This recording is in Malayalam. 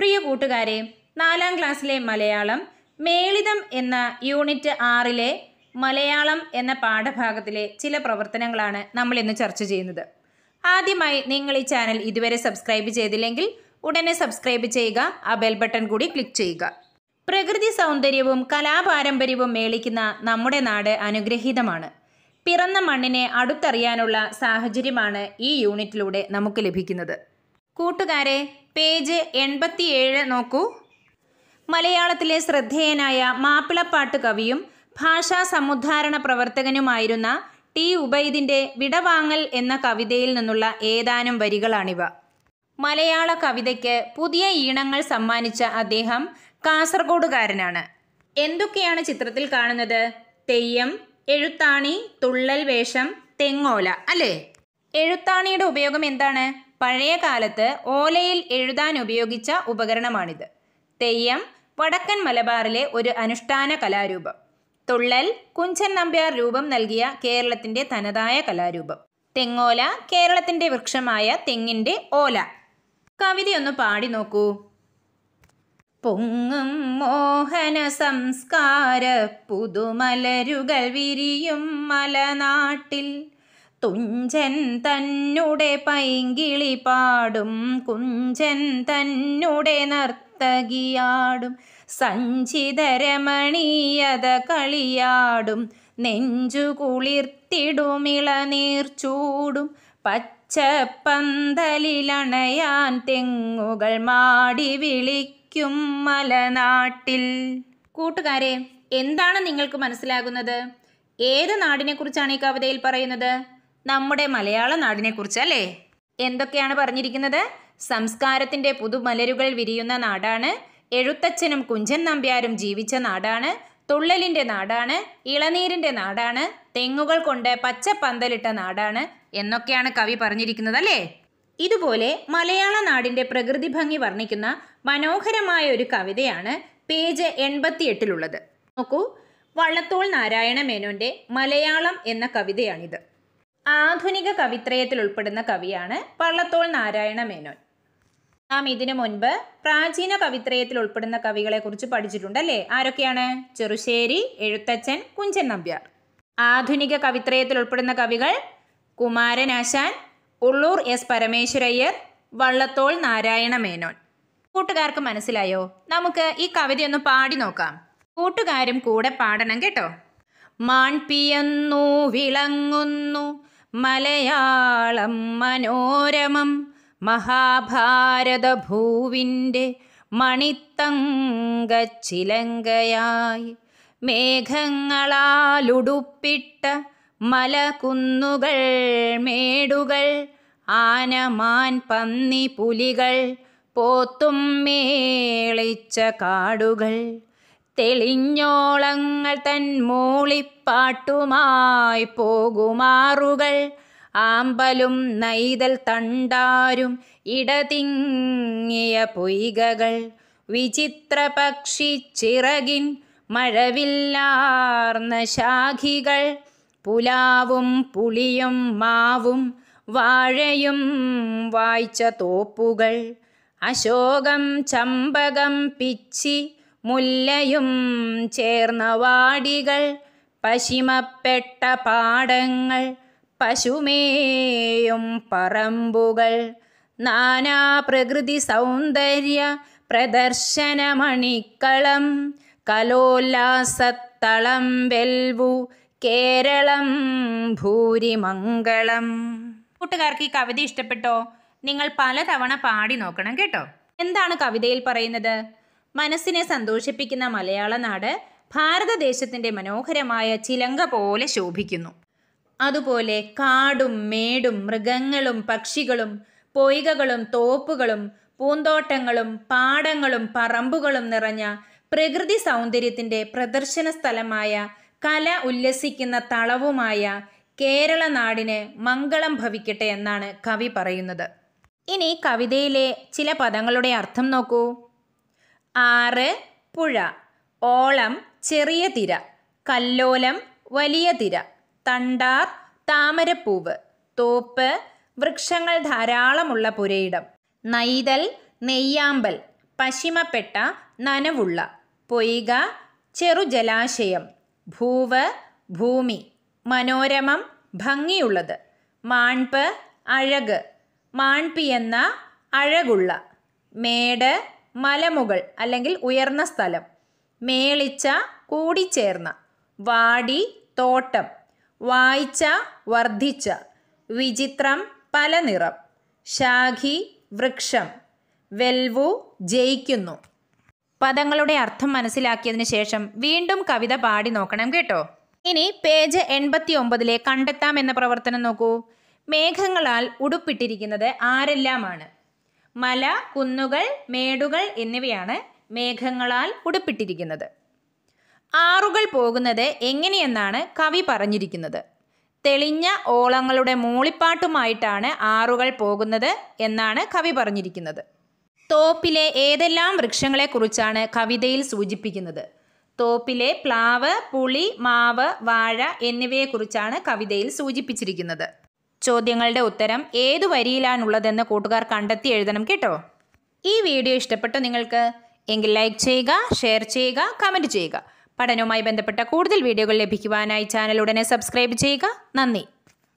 പ്രിയ കൂട്ടുകാരെ നാലാം ക്ലാസ്സിലെ മലയാളം മേളിതം എന്ന യൂണിറ്റ് ആറിലെ മലയാളം എന്ന പാഠഭാഗത്തിലെ ചില പ്രവർത്തനങ്ങളാണ് നമ്മൾ ഇന്ന് ചർച്ച ചെയ്യുന്നത് ആദ്യമായി നിങ്ങൾ ഈ ചാനൽ ഇതുവരെ സബ്സ്ക്രൈബ് ചെയ്തില്ലെങ്കിൽ ഉടനെ സബ്സ്ക്രൈബ് ചെയ്യുക ആ ബെൽ ബട്ടൺ കൂടി ക്ലിക്ക് ചെയ്യുക പ്രകൃതി സൗന്ദര്യവും കലാപാരമ്പര്യവും മേളിക്കുന്ന നമ്മുടെ നാട് അനുഗ്രഹീതമാണ് പിറന്ന മണ്ണിനെ അടുത്തറിയാനുള്ള സാഹചര്യമാണ് ഈ യൂണിറ്റിലൂടെ നമുക്ക് ലഭിക്കുന്നത് കൂട്ടുകാരെ പേജ് എൺപത്തിയേഴ് നോക്കൂ മലയാളത്തിലെ ശ്രദ്ധേയനായ മാപ്പിളപ്പാട്ട് കവിയും ഭാഷാ സമുദ്ധാരണ പ്രവർത്തകനുമായിരുന്ന ടി ഉബൈദിൻ്റെ വിടവാങ്ങൽ എന്ന കവിതയിൽ നിന്നുള്ള ഏതാനും വരികളാണിവ മലയാള കവിതയ്ക്ക് പുതിയ ഈണങ്ങൾ സമ്മാനിച്ച അദ്ദേഹം കാസർഗോഡുകാരനാണ് എന്തൊക്കെയാണ് ചിത്രത്തിൽ കാണുന്നത് തെയ്യം എഴുത്താണി തുള്ളൽ വേഷം തെങ്ങോല അല്ലേ എഴുത്താണിയുടെ ഉപയോഗം എന്താണ് പഴയ കാലത്ത് ഓലയിൽ എഴുതാൻ ഉപയോഗിച്ച ഉപകരണമാണിത് തെയ്യം വടക്കൻ മലബാറിലെ ഒരു അനുഷ്ഠാന കലാരൂപം തുള്ളൽ കുഞ്ചൻ നമ്പ്യാർ രൂപം നൽകിയ കേരളത്തിന്റെ തനതായ കലാരൂപം തെങ്ങോല കേരളത്തിന്റെ വൃക്ഷമായ തെങ്ങിന്റെ ഓല കവിതയൊന്ന് പാടി നോക്കൂ പൊങ്ങും മോഹന സംസ്കാര പുതുമലരുകൾ വിരിയും മലനാട്ടിൽ തുഞ്ചൻ തന്നുടെ പൈങ്കിളി പാടും കുഞ്ചൻ തന്നുടെ നർത്തകിയാടും സഞ്ചിതരമണീയത കളിയാടും നെഞ്ചു കുളിർത്തിടുമിള നീർച്ചൂടും പച്ചപ്പന്തലിലണയാൻ തെങ്ങുകൾ മാടി വിളിക്കും മലനാട്ടിൽ കൂട്ടുകാരെ എന്താണ് നിങ്ങൾക്ക് മനസ്സിലാകുന്നത് ഏത് നാടിനെ കുറിച്ചാണ് ഈ കവിതയിൽ പറയുന്നത് നമ്മുടെ മലയാള നാടിനെ കുറിച്ച് അല്ലേ എന്തൊക്കെയാണ് പറഞ്ഞിരിക്കുന്നത് സംസ്കാരത്തിന്റെ പുതുമലരുകൾ വിരിയുന്ന നാടാണ് എഴുത്തച്ഛനും കുഞ്ചൻ നമ്പ്യാരും ജീവിച്ച നാടാണ് തുള്ളലിന്റെ നാടാണ് ഇളനീരിന്റെ നാടാണ് തെങ്ങുകൾ കൊണ്ട് പച്ചപ്പന്തലിട്ട നാടാണ് എന്നൊക്കെയാണ് കവി പറഞ്ഞിരിക്കുന്നത് അല്ലേ ഇതുപോലെ മലയാള നാടിന്റെ പ്രകൃതി ഭംഗി വർണ്ണിക്കുന്ന മനോഹരമായ ഒരു കവിതയാണ് പേജ് എൺപത്തിയെട്ടിലുള്ളത് നോക്കൂ വള്ളത്തോൾ നാരായണ മേനോന്റെ മലയാളം എന്ന കവിതയാണിത് ആധുനിക കവിത്രയത്തിൽ ഉൾപ്പെടുന്ന കവിയാണ് വള്ളത്തോൾ നാരായണ മേനോൻ നാം ഇതിനു മുൻപ് പ്രാചീന കവിത്രയത്തിൽ ഉൾപ്പെടുന്ന കവികളെ കുറിച്ച് പഠിച്ചിട്ടുണ്ടല്ലേ ആരൊക്കെയാണ് ചെറുശ്ശേരി എഴുത്തച്ഛൻ കുഞ്ചൻ നമ്പ്യാർ ആധുനിക കവിത്രയത്തിൽ ഉൾപ്പെടുന്ന കവികൾ കുമാരനാശാൻ ഉള്ളൂർ എസ് പരമേശ്വരയ്യർ വള്ളത്തോൾ നാരായണ മേനോൻ കൂട്ടുകാർക്ക് മനസ്സിലായോ നമുക്ക് ഈ കവിതയൊന്ന് പാടി നോക്കാം കൂട്ടുകാരും കൂടെ പാടണം കേട്ടോ മാൺപിയന്നു വിളങ്ങുന്നു മലയാളം മനോരമം മഹാഭാരത ഭൂവിൻ്റെ മണിത്തങ്കച്ചിലങ്കയായി മേഘങ്ങളാലുടുപ്പിട്ട മലകുന്നുകൾ മേടുകൾ ആനമാൻ പന്നി പുലികൾ പോത്തും മേളിച്ച കാടുകൾ തെളിഞ്ഞോളങ്ങൾ തൻ മൂളിപ്പാട്ടുമായി പോകുമാറുകൾ ആമ്പലും നൈതൽ തണ്ടാരും ഇടതിങ്ങിയ പൊയ്കകൾ വിചിത്ര പക്ഷി ചിറകിൻ മഴവില്ലാർന്ന ശാഖികൾ പുലാവും പുളിയും മാവും വാഴയും വായിച്ച തോപ്പുകൾ അശോകം ചമ്പകം പിച്ചി മുല്ലയും ചേർന്ന വാടികൾ പശിമപ്പെട്ട പാടങ്ങൾ പശുമേയും പറമ്പുകൾ നാനാ പ്രകൃതി സൗന്ദര്യ പ്രദർശനമണിക്കളം കലോല്ലാസത്തളം വെൽവു കേരളം ഭൂരിമംഗളം കൂട്ടുകാർക്ക് ഈ കവിത ഇഷ്ടപ്പെട്ടോ നിങ്ങൾ പലതവണ പാടി നോക്കണം കേട്ടോ എന്താണ് കവിതയിൽ പറയുന്നത് മനസ്സിനെ സന്തോഷിപ്പിക്കുന്ന മലയാള നാട് ഭാരതദേശത്തിൻ്റെ മനോഹരമായ ചിലങ്ക പോലെ ശോഭിക്കുന്നു അതുപോലെ കാടും മേടും മൃഗങ്ങളും പക്ഷികളും പൊയ്കകളും തോപ്പുകളും പൂന്തോട്ടങ്ങളും പാടങ്ങളും പറമ്പുകളും നിറഞ്ഞ പ്രകൃതി സൗന്ദര്യത്തിൻ്റെ പ്രദർശന സ്ഥലമായ കല ഉല്ലസിക്കുന്ന തളവുമായ കേരള നാടിന് മംഗളം ഭവിക്കട്ടെ എന്നാണ് കവി പറയുന്നത് ഇനി കവിതയിലെ ചില പദങ്ങളുടെ അർത്ഥം നോക്കൂ ആറ് പുഴ ഓളം ചെറിയ തിര കല്ലോലം വലിയ തിര തണ്ടാർ താമരപ്പൂവ് തോപ്പ് വൃക്ഷങ്ങൾ ധാരാളമുള്ള പുരയിടം നൈതൽ നെയ്യാമ്പൽ പശിമപ്പെട്ട നനവുള്ള പൊയ്ക ചെറുജലാശയം ഭൂവ് ഭൂമി മനോരമം ഭംഗിയുള്ളത് മാൺപ് അഴക് മാൺപി എന്ന അഴകുള്ള മേട് മലമുകൾ അല്ലെങ്കിൽ ഉയർന്ന സ്ഥലം മേളിച്ച കൂടിച്ചേർന്ന വാടി തോട്ടം വായിച്ച വർദ്ധിച്ച വിചിത്രം പല നിറം ശാഖി വൃക്ഷം വെൽവു ജയിക്കുന്നു പദങ്ങളുടെ അർത്ഥം മനസ്സിലാക്കിയതിന് ശേഷം വീണ്ടും കവിത പാടി നോക്കണം കേട്ടോ ഇനി പേജ് എൺപത്തി ഒമ്പതിലെ കണ്ടെത്താം എന്ന പ്രവർത്തനം നോക്കൂ മേഘങ്ങളാൽ ഉടുപ്പിട്ടിരിക്കുന്നത് ആരെല്ലാമാണ് മല കുന്നുകൾ മേടുകൾ എന്നിവയാണ് മേഘങ്ങളാൽ ഉടുപ്പിട്ടിരിക്കുന്നത് ആറുകൾ പോകുന്നത് എങ്ങനെയെന്നാണ് കവി പറഞ്ഞിരിക്കുന്നത് തെളിഞ്ഞ ഓളങ്ങളുടെ മൂളിപ്പാട്ടുമായിട്ടാണ് ആറുകൾ പോകുന്നത് എന്നാണ് കവി പറഞ്ഞിരിക്കുന്നത് തോപ്പിലെ ഏതെല്ലാം വൃക്ഷങ്ങളെക്കുറിച്ചാണ് കവിതയിൽ സൂചിപ്പിക്കുന്നത് തോപ്പിലെ പ്ലാവ് പുളി മാവ് വാഴ എന്നിവയെക്കുറിച്ചാണ് കവിതയിൽ സൂചിപ്പിച്ചിരിക്കുന്നത് ചോദ്യങ്ങളുടെ ഉത്തരം ഏതു വരിയിലാണുള്ളതെന്ന് കൂട്ടുകാർ കണ്ടെത്തി എഴുതണം കേട്ടോ ഈ വീഡിയോ ഇഷ്ടപ്പെട്ടോ നിങ്ങൾക്ക് എങ്കിൽ ലൈക്ക് ചെയ്യുക ഷെയർ ചെയ്യുക കമൻറ്റ് ചെയ്യുക പഠനവുമായി ബന്ധപ്പെട്ട കൂടുതൽ വീഡിയോകൾ ലഭിക്കുവാനായി ചാനൽ ഉടനെ സബ്സ്ക്രൈബ് ചെയ്യുക നന്ദി